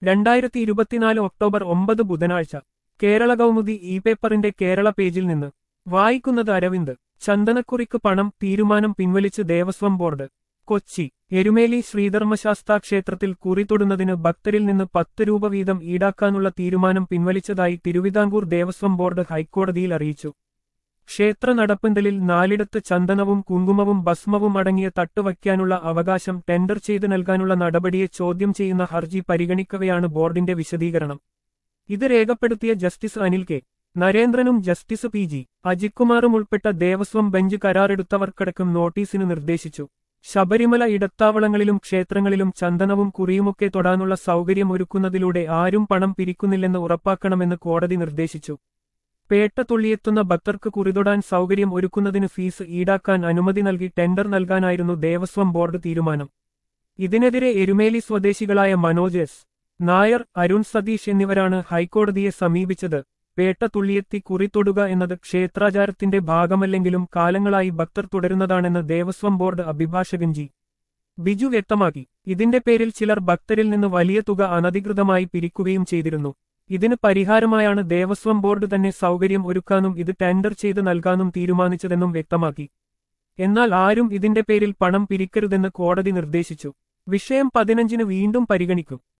രണ്ടായിരത്തി ഇരുപത്തിനാല് ഒക്ടോബർ ഒമ്പത് ബുധനാഴ്ച കേരള കൗമുദി ഇ പേപ്പറിന്റെ കേരള പേജിൽ നിന്ന് വായിക്കുന്നത് അരവിന്ദ് ചന്ദനക്കുറിക്ക് പണം തീരുമാനം പിൻവലിച്ച് ദേവസ്വം ബോർഡ് കൊച്ചി എരുമേലി ശ്രീധർമ്മശാസ്താ ക്ഷേത്രത്തിൽ കുറി തൊടുന്നതിന് ഭക്തരിൽ നിന്ന് പത്ത് രൂപ വീതം ഈടാക്കാനുള്ള തീരുമാനം പിൻവലിച്ചതായി തിരുവിതാംകൂർ ദേവസ്വം ബോർഡ് ഹൈക്കോടതിയിൽ അറിയിച്ചു ക്ഷേത്ര നടപ്പന്തലിൽ നാലിടത്ത് ചന്ദനവും കുങ്കുമവും ഭസ്മവും അടങ്ങിയ തട്ട് വയ്ക്കാനുള്ള അവകാശം ടെൻഡർ ചെയ്ത് നൽകാനുള്ള നടപടിയെ ചോദ്യം ചെയ്യുന്ന ഹർജി പരിഗണിക്കവെയാണ് ബോർഡിന്റെ വിശദീകരണം ഇത് രേഖപ്പെടുത്തിയ ജസ്റ്റിസ് അനിൽ കെ നരേന്ദ്രനും ജസ്റ്റിസ് പി ജി അജിത്കുമാറും ഉൾപ്പെട്ട ദേവസ്വം ബെഞ്ച് കരാറെടുത്തവർക്കടക്കം നോട്ടീസിന് നിർദ്ദേശിച്ചു ശബരിമല ഇടത്താവളങ്ങളിലും ക്ഷേത്രങ്ങളിലും ചന്ദനവും കുറിയുമൊക്കെ തൊടാനുള്ള സൗകര്യം ഒരുക്കുന്നതിലൂടെ ആരും പണം പിരിക്കുന്നില്ലെന്ന് ഉറപ്പാക്കണമെന്ന് കോടതി നിർദ്ദേശിച്ചു പേട്ട തുള്ളിയെത്തുന്ന ഭക്തർക്ക് കുറിതൊടാൻ സൗകര്യം ഒരുക്കുന്നതിന് ഫീസ് ഈടാക്കാൻ അനുമതി നൽകി ടെൻഡർ നൽകാനായിരുന്നു ദേവസ്വം ബോർഡ് തീരുമാനം ഇതിനെതിരെ എരുമേലി സ്വദേശികളായ മനോജ് എസ് നായർ അരുൺ സതീഷ് എന്നിവരാണ് ഹൈക്കോടതിയെ സമീപിച്ചത് പേട്ട തുള്ളിയെത്തി കുറിത്തൊടുക എന്നത് ക്ഷേത്രാചാരത്തിന്റെ ഭാഗമല്ലെങ്കിലും കാലങ്ങളായി ഭക്തർ തുടരുന്നതാണെന്ന് ദേവസ്വം ബോർഡ് അഭിഭാഷകൻ ജി ബിജു വ്യക്തമാക്കി ഇതിന്റെ പേരിൽ ചിലർ ഭക്തരിൽ നിന്ന് വലിയ തുക അനധികൃതമായി പിരിക്കുകയും ചെയ്തിരുന്നു ഇതിന് പരിഹാരമായാണ് ദേവസ്വം ബോർഡ് തന്നെ സൗകര്യം ഒരുക്കാനും ഇത് ടെൻഡർ ചെയ്ത് നൽകാനും തീരുമാനിച്ചതെന്നും വ്യക്തമാക്കി എന്നാൽ ആരും ഇതിന്റെ പേരിൽ പണം പിരിക്കരുതെന്ന് കോടതി നിർദ്ദേശിച്ചു വിഷയം പതിനഞ്ചിന് വീണ്ടും പരിഗണിക്കും